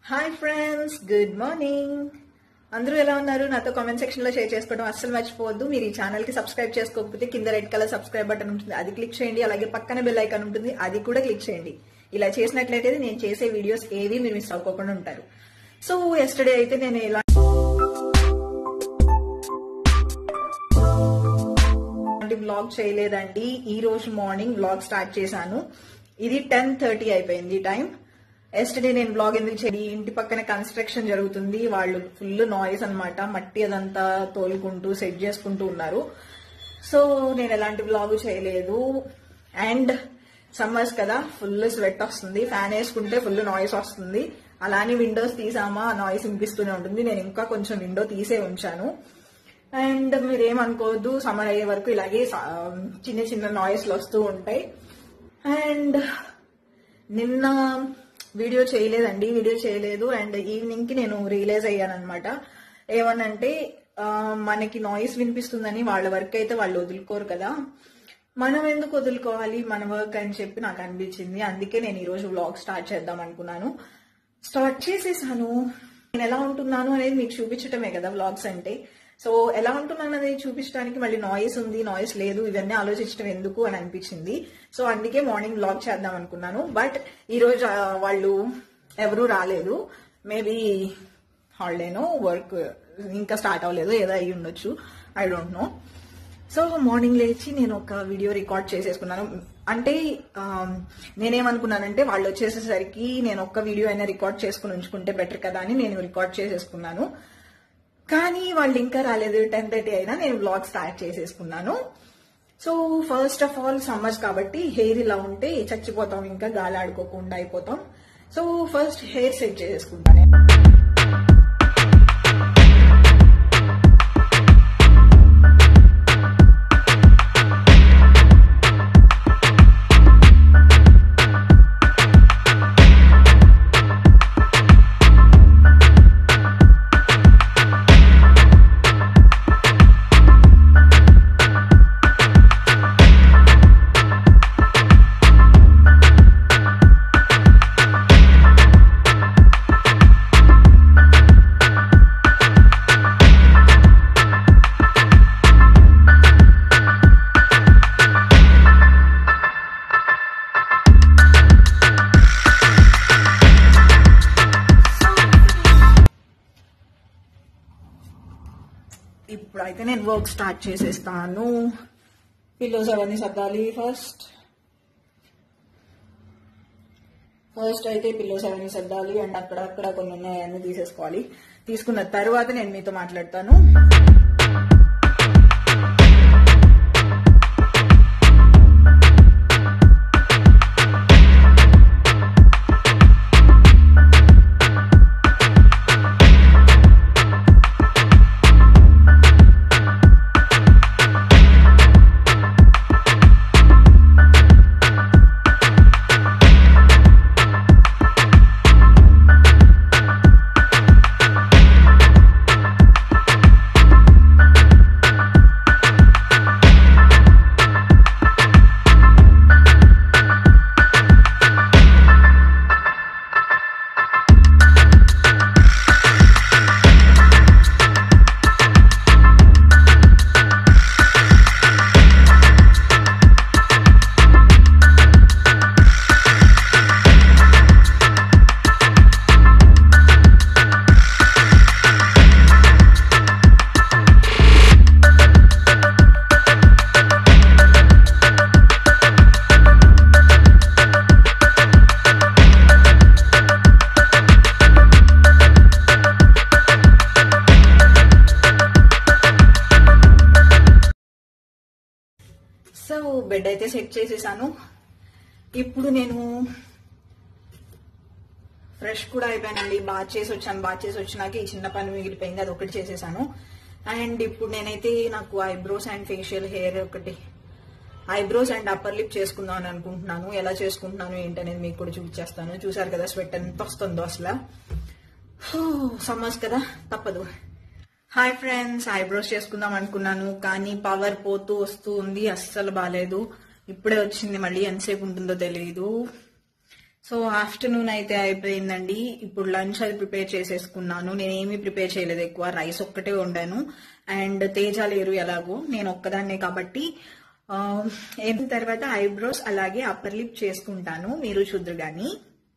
hi friends good morning అందరూ ఎలా ఉన్నారు నాతో కామెంట్ సెక్షన్ లో షేర్ చేసుకోవడం అస్సలు మర్చిపోవద్దు మీరు ఈ ఛానల్ కి సబ్స్క్రైబ్ చేసుకోకపోతే కింద రెడ్ కలర్ సబ్స్క్రైబ్ బటన్ ఉంటుంది అది క్లిక్ చేయండి అలాగే పక్కన బెల్ ఐకాన్ ఉంటుంది అది కూడా క్లిక్ చేయండి ఇలా చేసినట్లయితే నేను చేసే వీడియోస్ ఏవి మీరు మిస్ అవ్వకుండా ఉంటారు సో ఎస్టర్డే అయితే నేను ఎలా ఎలాంటి బ్లాగ్ చేయలేదండి ఈ రోజు మార్నింగ్ బ్లాగ్ స్టార్ట్ చేశాను ఇది టెన్ థర్టీ అయిపోయింది టైం ఎస్టర్డే నేను బ్లాగ్ ఎందుకు చేయాలి ఇంటి పక్కన కన్స్ట్రక్షన్ జరుగుతుంది వాళ్ళు ఫుల్ నాయిస్ అన్నమాట మట్టి అదంతా తోలుకుంటూ సెట్ చేసుకుంటూ ఉన్నారు సో నేను ఎలాంటి బ్లాగ్ చేయలేదు అండ్ సమ్మర్స్ కదా ఫుల్ స్వెట్ వస్తుంది ఫ్యాన్ వేసుకుంటే ఫుల్ నాయిస్ వస్తుంది అలానే విండోస్ తీసామా నాయిస్ వినిపిస్తూనే ఉంటుంది నేను ఇంకా కొంచెం విండో తీసే ఉంచాను అండ్ మీరేమనుకోవద్దు సమ్మర్ అయ్యే వరకు ఇలాగే సా- చిన్న చిన్న నాయిస్లు వస్తూ ఉంటాయి అండ్ నిన్న వీడియో చేయలేదండి వీడియో చేయలేదు అండ్ ఈవినింగ్ కి నేను రియలైజ్ అయ్యాను అనమాట ఏమనంటే ఆ, మనకి నాయిస్ వినిపిస్తుందని వాళ్ళ వర్క్ అయితే వాళ్ళు వదులుకోరు కదా మనం ఎందుకు వదులుకోవాలి మన వర్క్ అని చెప్పి నాకు అనిపించింది అందుకే నేను ఈ రోజు వ్లాగ్ స్టార్ట్ చేద్దాం అనుకున్నాను స్టార్ట్ చేసేసాను నేను ఎలా ఉంటున్నాను అనేది మీకు చూపించటమే కదా వ్లాగ్స్ అంటే సో ఎలా ఉంటున్నాను అనేది చూపించడానికి మళ్ళీ నాయిస్ ఉంది నాయిస్ లేదు ఇవన్నీ ఆలోచించడం ఎందుకు అని అనిపించింది సో అందుకే మార్నింగ్ వ్లాగ్ చేద్దాం అనుకున్నాను బట్ ఈ రోజు ఆ, వాళ్ళు ఎవరూ రాలేదు మేబీ హాలిడేనో వర్క్ ఇంకా స్టార్ట్ అవ్వలేదు ఏదో అయ్యి ఉండొచ్చు I don't know so morning లేచి నేను ఒక వీడియో రికార్డ్ చేసేసుకున్నాను అంటే ఆ, నేనేమనుకున్నానంటే వాళ్ళు వచ్చేసేసరికి నేను ఒక్క వీడియో అయినా రికార్డ్ చేసుకుని ఉంచుకుంటే బెటర్ కదా అని నేను రికార్డ్ చేసేసుకున్నాను కానీ వాళ్ళు ఇంకా రాలేదు టెన్ థర్టీ అయినా నేను బ్లాగ్ స్టార్ట్ చేసేసుకున్నాను so first of all summers కాబట్టి హెయిర్ ఇలా ఉంటే చచ్చిపోతాం ఇంకా గాలి ఆడుకోకుండా అయిపోతాం సో ఫస్ట్ హెయిర్ సెట్ చేసేసుకుంటాను ఇప్పుడైతే నేను వర్క్ స్టార్ట్ చేసేస్తాను పిల్లోస్ అవన్నీ సర్దాలి ఫస్ట్ ఫస్ట్ అయితే పిల్లోస్ అవన్నీ సర్దాలి అండ్ అక్కడక్కడ కొన్ని ఉన్నాయి అన్ని తీసేసుకోవాలి తీసుకున్న తర్వాత నేను మీతో మాట్లాడతాను సో బెడ్ అయితే సెట్ చేసేసాను ఇప్పుడు నేను ఫ్రెష్ కూడా అయిపోయానండి బాత్ చేసి వచ్చాను బాత్ చేసి వచ్చినాక ఈ చిన్న పని మిగిలిపోయింది అది ఒకటి చేసేసాను అండ్ ఇప్పుడు నేనైతే నాకు ఐబ్రోస్ అండ్ ఫేషియల్ హెయిర్ ఒకటి ఐబ్రోస్ అండ్ అప్పర్ లిప్ చేసుకుందాం అని అనుకుంటున్నాను ఎలా చేసుకుంటున్నాను ఏంటనేది మీకు కూడా చూపించేస్తాను చూసారు కదా స్వెట్ ఎంత వస్తుందో అసలు సమ్మర్స్ కదా తప్పదు హాయ్ ఫ్రెండ్స్ ఐబ్రోస్ చేసుకుందాం అనుకున్నాను కానీ పవర్ పోతూ వస్తూ ఉంది అస్సలు బాగాలేదు ఇప్పుడే వచ్చింది మళ్ళీ ఎంతసేపు ఉంటుందో తెలియదు సో ఆఫ్టర్నూన్ అయితే అయిపోయిందండి ఇప్పుడు లంచ్ అది ప్రిపేర్ చేసేసుకున్నాను నేను ఏమీ ప్రిపేర్ చేయలేదు ఎక్కువ రైస్ ఒక్కటే వండాను అండ్ తేజ లేరు ఎలాగో నేను ఒక్కదాన్నే కాబట్టి ఆ, ఏం తర్వాత ఐబ్రోస్ అలాగే అప్పర్ లిప్ చేసుకుంటాను మీరు చూద్దరు గాని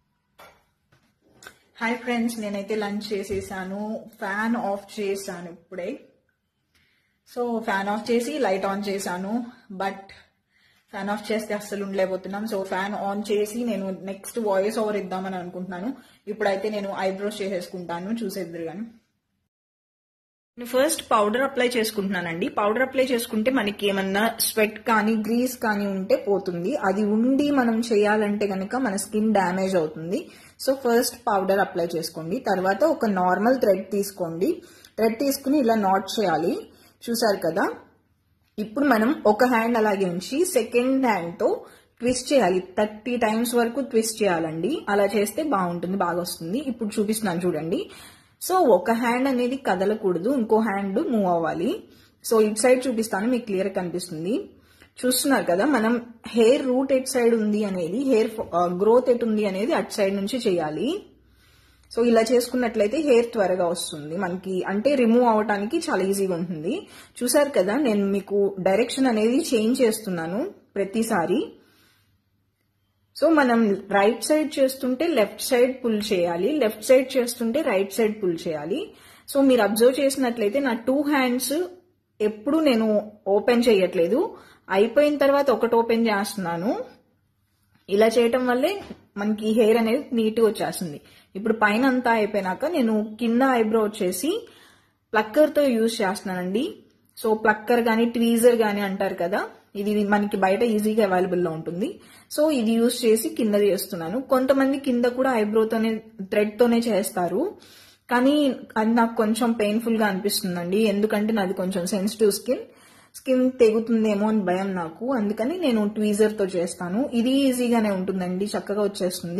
హాయ్ ఫ్రెండ్స్ నేనైతే లంచ్ చేసేసాను ఫ్యాన్ ఆఫ్ చేశాను ఇప్పుడే సో ఫ్యాన్ ఆఫ్ చేసి లైట్ ఆన్ చేశాను బట్ ఫ్యాన్ ఆఫ్ చేస్తే అస్సలు ఉండలేకపోతున్నాం సో ఫ్యాన్ ఆన్ చేసి నేను నెక్స్ట్ వాయిస్ ఓవర్ ఇద్దామని అనుకుంటున్నాను ఇప్పుడైతే నేను ఐబ్రోస్ చేసేసుకుంటాను చూసేద్దరు కానీ నేను ఫస్ట్ పౌడర్ అప్లై చేసుకుంటున్నానండి పౌడర్ అప్లై చేసుకుంటే మనకి ఏమన్నా స్వెట్ కానీ గ్రీస్ కానీ ఉంటే పోతుంది అది ఉండి మనం చేయాలంటే కనుక మన స్కిన్ డ్యామేజ్ అవుతుంది సో ఫస్ట్ పౌడర్ అప్లై చేసుకోండి తర్వాత ఒక నార్మల్ థ్రెడ్ తీసుకోండి థ్రెడ్ తీసుకుని ఇలా నాట్ చేయాలి చూసారు కదా ఇప్పుడు మనం ఒక హ్యాండ్ అలాగే ఉంచి సెకండ్ హ్యాండ్ తో ట్విస్ట్ చేయాలి థర్టీ టైమ్స్ వరకు ట్విస్ట్ చేయాలండి అలా చేస్తే బాగుంటుంది బాగా వస్తుంది ఇప్పుడు చూపిస్తున్నాను చూడండి సో ఒక హ్యాండ్ అనేది కదలకూడదు ఇంకో హ్యాండ్ మూవ్ అవ్వాలి సో ఇటు సైడ్ చూపిస్తాను మీకు క్లియర్ కనిపిస్తుంది చూస్తున్నారు కదా మనం హెయిర్ రూట్ ఎట్ సైడ్ ఉంది అనేది హెయిర్ గ్రోత్ ఎటు ఉంది అనేది అటు సైడ్ నుంచి చేయాలి సో ఇలా చేసుకున్నట్లయితే హెయిర్ త్వరగా వస్తుంది మనకి అంటే రిమూవ్ అవడానికి చాలా ఈజీగా ఉంటుంది చూసారు కదా నేను మీకు డైరెక్షన్ అనేది చేంజ్ చేస్తున్నాను ప్రతిసారి సో మనం రైట్ సైడ్ చేస్తుంటే లెఫ్ట్ సైడ్ పుల్ చేయాలి లెఫ్ట్ సైడ్ చేస్తుంటే రైట్ సైడ్ పుల్ చేయాలి సో మీరు అబ్జర్వ్ చేసినట్లయితే నా టూ హ్యాండ్స్ ఎప్పుడు నేను ఓపెన్ చేయట్లేదు అయిపోయిన తర్వాత ఒకటి ఓపెన్ చేస్తున్నాను ఇలా చేయటం వల్లే మనకి హెయిర్ అనేది నీట్గా వచ్చేస్తుంది ఇప్పుడు పైన అంతా అయిపోయినాక నేను కింద ఐబ్రో వచ్చేసి ప్లక్కర్తో యూజ్ చేస్తున్నానండి సో ప్లక్కర్ కానీ ట్వీజర్ కానీ అంటారు కదా ఇది మనకి బయట ఈజీగా అవైలబుల్లో ఉంటుంది సో ఇది యూజ్ చేసి కింద చేస్తున్నాను కొంతమంది కింద కూడా ఐబ్రోతోనే థ్రెడ్తోనే చేస్తారు కానీ అది నాకు కొంచెం పెయిన్ఫుల్ గా అనిపిస్తుందండి ఎందుకంటే నాది కొంచెం సెన్సిటివ్ స్కిన్ స్కిన్ తెగుతుందేమో అని భయం నాకు అందుకని నేను ట్వీజర్ తో చేస్తాను ఇది ఈజీగానే ఉంటుందండి చక్కగా వచ్చేస్తుంది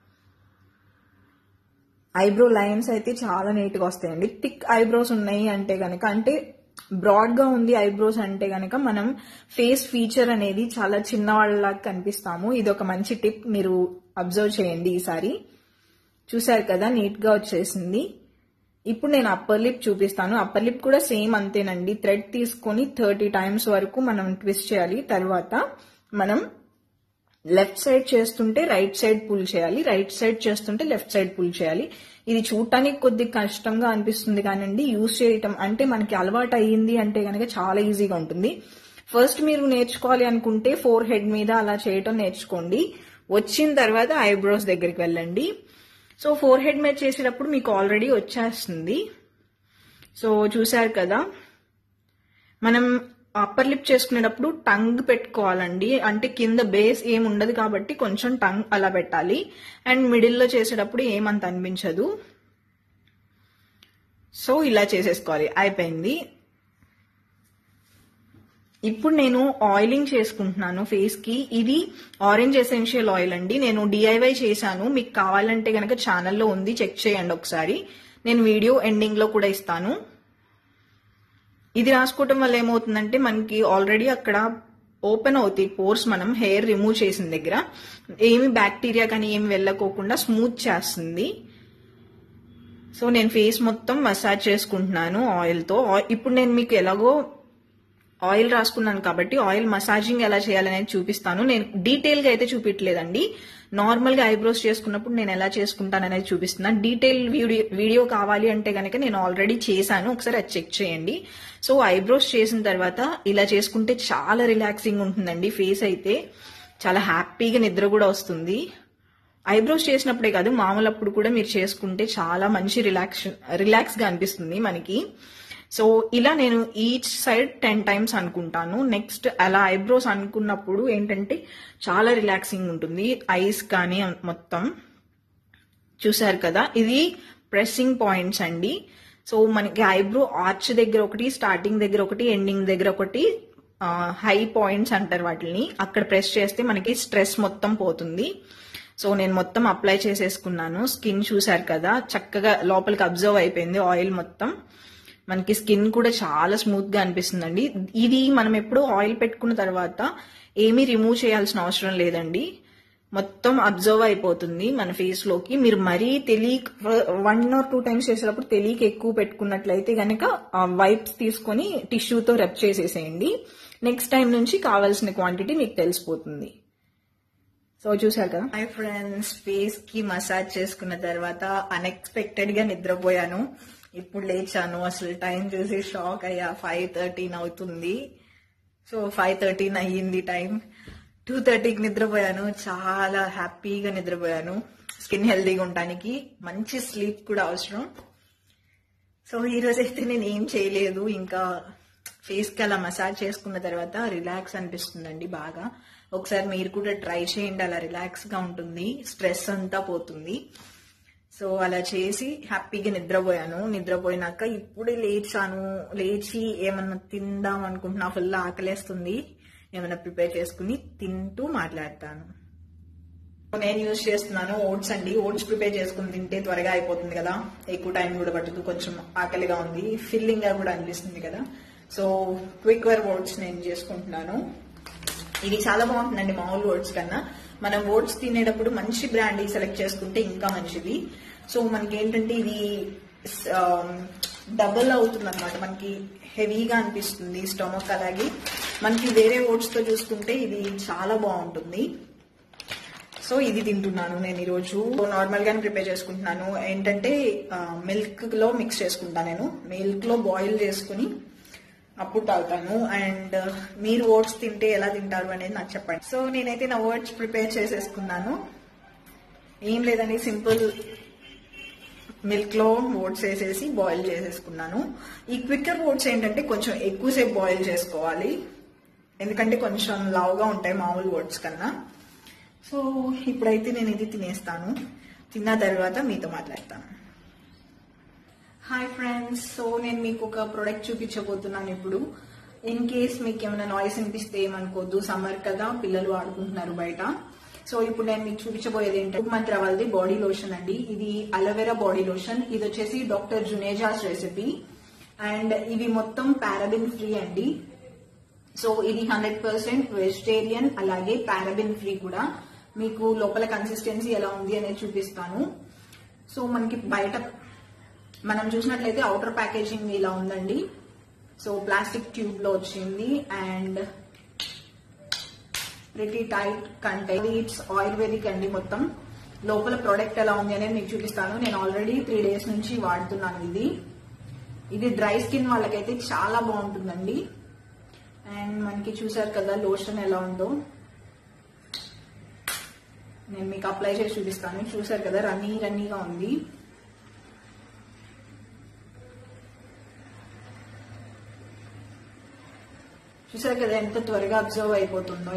ఐబ్రో లైన్స్ అయితే చాలా నీట్ గా వస్తాయండి థిక్ ఐబ్రోస్ ఉన్నాయి అంటే గనక అంటే బ్రాడ్ గా ఉంది ఐబ్రోస్ అంటే గనక మనం ఫేస్ ఫీచర్ అనేది చాలా చిన్నవాళ్ళలాగా కనిపిస్తాము ఇది ఒక మంచి టిప్ మీరు అబ్జర్వ్ చేయండి ఈసారి చూసారు కదా నీట్ గా వచ్చేసింది ఇప్పుడు నేను అప్పర్ లిప్ చూపిస్తాను అప్పర్ లిప్ కూడా సేమ్ అంతేనండి థ్రెడ్ తీసుకొని థర్టీ టైమ్స్ వరకు మనం ట్విస్ట్ చేయాలి తర్వాత మనం లెఫ్ట్ సైడ్ చేస్తుంటే రైట్ సైడ్ పుల్ చేయాలి రైట్ సైడ్ చేస్తుంటే లెఫ్ట్ సైడ్ పుల్ చేయాలి ఇది చూడటానికి కొద్ది కష్టంగా అనిపిస్తుంది కానండి యూజ్ చేయటం అంటే మనకి అలవాటు అయ్యింది అంటే కనుక చాలా ఈజీగా ఉంటుంది ఫస్ట్ మీరు నేర్చుకోవాలి అనుకుంటే ఫోర్ హెడ్ మీద అలా చేయటం నేర్చుకోండి వచ్చిన తర్వాత ఐబ్రోస్ దగ్గరికి వెళ్ళండి సో ఫోర్ హెడ్ మీద చేసేటప్పుడు మీకు ఆల్రెడీ వచ్చేస్తుంది సో చూసారు కదా మనం అప్పర్ లిప్ చేసుకునేటప్పుడు టంగ్ పెట్టుకోవాలండి అంటే కింద బేస్ ఏం ఉండదు కాబట్టి కొంచెం టంగ్ అలా పెట్టాలి అండ్ మిడిల్లో చేసేటప్పుడు ఏమంత అనిపించదు సో ఇలా చేసేసుకోవాలి అయిపోయింది ఇప్పుడు నేను ఆయిలింగ్ చేసుకుంటున్నాను ఫేస్ కి ఇది ఆరెంజ్ ఎసెన్షియల్ ఆయిల్ అండి నేను డిఐవై చేశాను మీకు కావాలంటే గనక ఛానల్లో ఉంది చెక్ చేయండి ఒకసారి నేను వీడియో ఎండింగ్ లో కూడా ఇస్తాను ఇది రాసుకోవటం వల్ల ఏమవుతుందంటే మనకి ఆల్రెడీ అక్కడ ఓపెన్ అవుతాయి పోర్స్ మనం హెయిర్ రిమూవ్ చేసిన దగ్గర ఏమి బ్యాక్టీరియా కానీ ఏమి వెళ్ళకోకుండా స్మూత్ చేస్తుంది సో నేను ఫేస్ మొత్తం మసాజ్ చేసుకుంటున్నాను ఆయిల్తో ఇప్పుడు నేను మీకు ఎలాగో ఆయిల్ రాసుకున్నాను కాబట్టి ఆయిల్ మసాజింగ్ ఎలా చేయాలనేది చూపిస్తాను నేను డీటెయిల్ గా అయితే చూపించలేదండి నార్మల్ గా ఐబ్రోస్ చేసుకున్నప్పుడు నేను ఎలా చేసుకుంటాననేది చూపిస్తున్నాను డీటెయిల్ వీడియో వీడియో కావాలి అంటే కనుక నేను ఆల్రెడీ చేశాను ఒకసారి అది చెక్ చేయండి సో ఐబ్రోస్ చేసిన తర్వాత ఇలా చేసుకుంటే చాలా రిలాక్సింగ్ ఉంటుందండి ఫేస్ అయితే చాలా హ్యాపీగా నిద్ర కూడా వస్తుంది ఐబ్రోస్ చేసినప్పుడే కాదు మామూలప్పుడు కూడా మీరు చేసుకుంటే చాలా మంచి రిలాక్స్ రిలాక్స్ గా అనిపిస్తుంది మనకి సో ఇలా నేను ఈచ్ సైడ్ టెన్ టైమ్స్ అనుకుంటాను నెక్స్ట్ అలా ఐబ్రోస్ అనుకున్నప్పుడు ఏంటంటే చాలా రిలాక్సింగ్ ఉంటుంది ఐస్ కానీ మొత్తం చూసారు కదా ఇది ప్రెస్సింగ్ పాయింట్స్ అండి సో మనకి ఐబ్రో ఆర్చ్ దగ్గర ఒకటి స్టార్టింగ్ దగ్గర ఒకటి ఎండింగ్ దగ్గర ఒకటి హై పాయింట్స్ అంటారు వాటిని అక్కడ ప్రెస్ చేస్తే మనకి స్ట్రెస్ మొత్తం పోతుంది సో నేను మొత్తం అప్లై చేసేసుకున్నాను స్కిన్ చూసారు కదా చక్కగా లోపలికి అబ్జర్వ్ అయిపోయింది ఆయిల్ మొత్తం మనకి స్కిన్ కూడా చాలా స్మూత్ గా అనిపిస్తుందండి ఇది మనం ఎప్పుడు ఆయిల్ పెట్టుకున్న తర్వాత ఏమీ రిమూవ్ చేయాల్సిన అవసరం లేదండి మొత్తం అబ్జర్వ్ అయిపోతుంది మన ఫేస్ లోకి మీరు మరీ తెలియక వన్ ఆర్ టూ టైమ్స్ చేసేటప్పుడు తెలియక ఎక్కువ పెట్టుకున్నట్లయితే గనక వైప్స్ తీసుకొని టిష్యూతో రెప్ చేసేసేయండి నెక్స్ట్ టైం నుంచి కావాల్సిన క్వాంటిటీ మీకు తెలిసిపోతుంది సో చూసారు కదా మై ఫ్రెండ్స్ ఫేస్ కి మసాజ్ చేసుకున్న తర్వాత అన్ఎక్స్పెక్టెడ్ గా నిద్రపోయాను ఇప్పుడు లేచాను అసలు టైం చూసి షాక్ అయ్యా ఫైవ్ థర్టీన్ అవుతుంది సో ఫైవ్ థర్టీన్ అయ్యింది టైం టూ థర్టీకి నిద్రపోయాను చాలా హ్యాపీగా నిద్రపోయాను స్కిన్ హెల్తీగా ఉండటానికి మంచి స్లీప్ కూడా అవసరం సో ఈ రోజు అయితే నేను ఏం చేయలేదు ఇంకా ఫేస్ కి అలా మసాజ్ చేసుకున్న తర్వాత రిలాక్స్ అనిపిస్తుందండి బాగా ఒకసారి మీరు కూడా ట్రై చేయండి అలా రిలాక్స్ గా ఉంటుంది స్ట్రెస్ అంతా పోతుంది సో అలా చేసి హ్యాపీగా నిద్రపోయాను నిద్రపోయినాక ఇప్పుడే లేచాను లేచి ఏమన్నా తిందాం అనుకుంటున్నా ఫుల్ ఆకలేస్తుంది ఏమైనా ప్రిపేర్ చేసుకుని తింటూ మాట్లాడతాను నేను యూజ్ చేస్తున్నాను ఓట్స్ అండి ఓట్స్ ప్రిపేర్ చేసుకుని తింటే త్వరగా అయిపోతుంది కదా ఎక్కువ టైం కూడా పట్టదు కొంచెం ఆకలిగా ఉంది ఫిల్లింగ్ గా కూడా అనిపిస్తుంది కదా సో క్విక్ వర్ ఓట్స్ నేను చేసుకుంటున్నాను ఇది చాలా బాగుంటుందండి మామూలు ఓట్స్ కన్నా మనం ఓట్స్ తినేటప్పుడు మంచి బ్రాండ్ సెలెక్ట్ చేసుకుంటే ఇంకా మంచిది సో మనకి ఏంటంటే ఇది డబుల్ అవుతుంది అనమాట మనకి హెవీగా అనిపిస్తుంది స్టమక్ అలాగే మనకి వేరే ఓట్స్ తో చూసుకుంటే ఇది చాలా బాగుంటుంది సో ఇది తింటున్నాను నేను ఈరోజు నార్మల్ గానే ప్రిపేర్ చేసుకుంటున్నాను ఏంటంటే మిల్క్ లో మిక్స్ చేసుకుంటాను నేను మిల్క్ లో బాయిల్ చేసుకుని అప్పుడు తాగుతాను అండ్ మీరు ఓట్స్ తింటే ఎలా తింటారు అనేది నాకు చెప్పండి సో నేనైతే నా ఓట్స్ ప్రిపేర్ చేసేసుకున్నాను ఏం లేదండి సింపుల్ మిల్క్ లో ఓట్స్ వేసేసి బాయిల్ చేసేసుకున్నాను ఈ క్విక్కర్ ఓట్స్ ఏంటంటే కొంచెం ఎక్కువసేపు బాయిల్ చేసుకోవాలి ఎందుకంటే కొంచెం లావుగా ఉంటాయి మామూలు ఓట్స్ కన్నా సో ఇప్పుడైతే నేను ఇది తినేస్తాను తిన్న తర్వాత మీతో మాట్లాడతాను హాయ్ ఫ్రెండ్స్ సో నేను మీకు ఒక ప్రొడక్ట్ చూపించబోతున్నాను ఇప్పుడు ఇన్ కేస్ మీకు ఏమైనా నాయిస్ వినిపిస్తే ఏమనుకోవద్దు సమ్మర్ కదా పిల్లలు ఆడుకుంటున్నారు బయట సో ఇప్పుడు నేను మీకు చూపించబోయేది ఏంటంటే మంత్ర వాళ్ళది బాడీ లోషన్ అండి ఇది అలోవెరా బాడీ లోషన్ ఇది వచ్చేసి డాక్టర్ జునేజాస్ రెసిపీ అండ్ ఇవి మొత్తం పారాబిన్ ఫ్రీ అండి సో ఇది హండ్రెడ్ పర్సెంట్ వెజిటేరియన్ అలాగే పారాబిన్ ఫ్రీ కూడా మీకు లోపల కన్సిస్టెన్సీ ఎలా ఉంది అనేది చూపిస్తాను సో మనకి బయట మనం చూసినట్లయితే అవుటర్ ప్యాకేజింగ్ ఇలా ఉందండి సో ప్లాస్టిక్ ట్యూబ్ లో వచ్చింది and pretty tight contain it's ayurvedic అండి మొత్తం లోపల ప్రోడక్ట్ ఎలా ఉంది అనేది మీకు చూపిస్తాను నేను ఆల్రెడీ త్రీ డేస్ నుంచి వాడుతున్నాను ఇది ఇది డ్రై స్కిన్ వాళ్ళకైతే చాలా బాగుంటుందండి అండ్ మనకి చూసారు కదా లోషన్ ఎలా ఉందో నేను మీకు అప్లై చేసి చూపిస్తాను చూసారు కదా రన్నీ రన్నీగా ఉంది చూసారు కదా ఎంత త్వరగా అబ్జర్వ్ అయిపోతుందో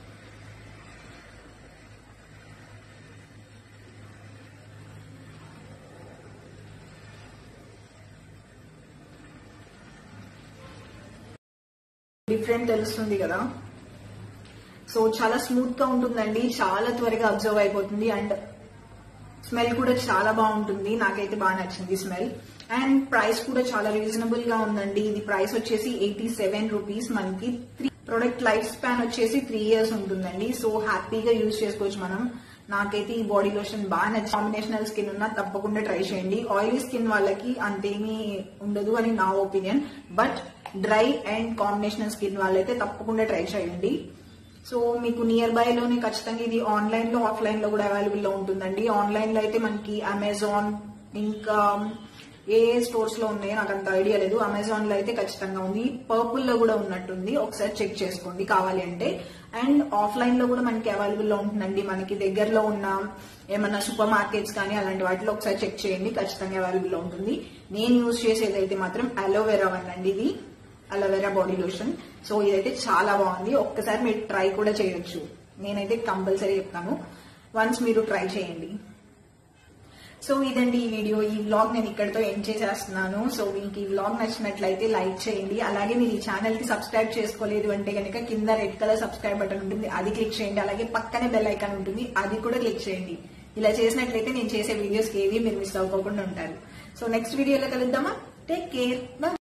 డిఫరెంట్ తెలుస్తుంది కదా సో చాలా స్మూత్ గా ఉంటుందండి చాలా త్వరగా అబ్జర్వ్ అయిపోతుంది అండ్ స్మెల్ కూడా చాలా బాగుంటుంది నాకైతే బాగా నచ్చింది స్మెల్ అండ్ ప్రైస్ కూడా చాలా రీజనబుల్ గా ఉందండి ఇది ప్రైస్ వచ్చేసి ఎయిటీ సెవెన్ రూపీస్ మనకి త్రీ ప్రొడక్ట్ లైఫ్ స్పాన్ వచ్చేసి త్రీ ఇయర్స్ ఉంటుందండి సో హ్యాపీగా యూజ్ చేసుకోవచ్చు మనం నాకైతే ఈ బాడీ లోషన్ బాగా నచ్చి కాంబినేషనల్ స్కిన్ ఉన్నా తప్పకుండా ట్రై చేయండి ఆయిలీ స్కిన్ వాళ్ళకి అంతేమీ ఉండదు అని నా opinion but dry and combinational skin వాళ్ళైతే తప్పకుండా ట్రై చేయండి సో మీకు నియర్ బై లోనే ఖచ్చితంగా ఇది ఆన్లైన్ లో ఆఫ్లైన్ లో కూడా అవైలబుల్ లో ఉంటుందండి ఆన్లైన్ లో అయితే మనకి అమెజాన్ ఇంకా ఏ ఏ స్టోర్స్ లో ఉన్నాయో నాకు అంత ఐడియా లేదు అమెజాన్ లో అయితే ఖచ్చితంగా ఉంది పర్పుల్ లో కూడా ఉన్నట్టుంది ఒకసారి చెక్ చేసుకోండి కావాలి అంటే అండ్ ఆఫ్లైన్ లో కూడా మనకి అవైలబుల్ లో ఉంటుందండి మనకి దగ్గరలో ఉన్న ఏమన్నా సూపర్ మార్కెట్స్ కానీ అలాంటి వాటిలో ఒకసారి చెక్ చేయండి ఖచ్చితంగా అవైలబుల్ లో ఉంటుంది నేను యూజ్ చేసేది అయితే మాత్రం అలోవెరా వన్ అండి ఇది అలోవెరా బాడీ లోషన్ సో ఇదైతే చాలా బాగుంది ఒక్కసారి మీరు ట్రై కూడా చేయొచ్చు నేనైతే కంపల్సరీ చెప్తాను వన్స్ మీరు ట్రై చేయండి సో ఇదండి ఈ వీడియో ఈ వ్లాగ్ నేను ఇక్కడితో ఎండ్ చేసేస్తున్నాను సో మీకు ఈ వ్లాగ్ నచ్చినట్లయితే లైక్ చేయండి అలాగే మీరు ఈ ఛానల్ కి సబ్స్క్రైబ్ చేసుకోలేదు అంటే కనుక కింద రెడ్ కలర్ సబ్స్క్రైబ్ బటన్ ఉంటుంది అది క్లిక్ చేయండి అలాగే పక్కనే బెల్ ఐకాన్ ఉంటుంది అది కూడా క్లిక్ చేయండి ఇలా చేసినట్లయితే నేను చేసే వీడియోస్ ఏవి మీరు మిస్ అవ్వకుండా ఉంటారు సో నెక్స్ట్ వీడియోలో కలుద్దామా టేక్ కేర్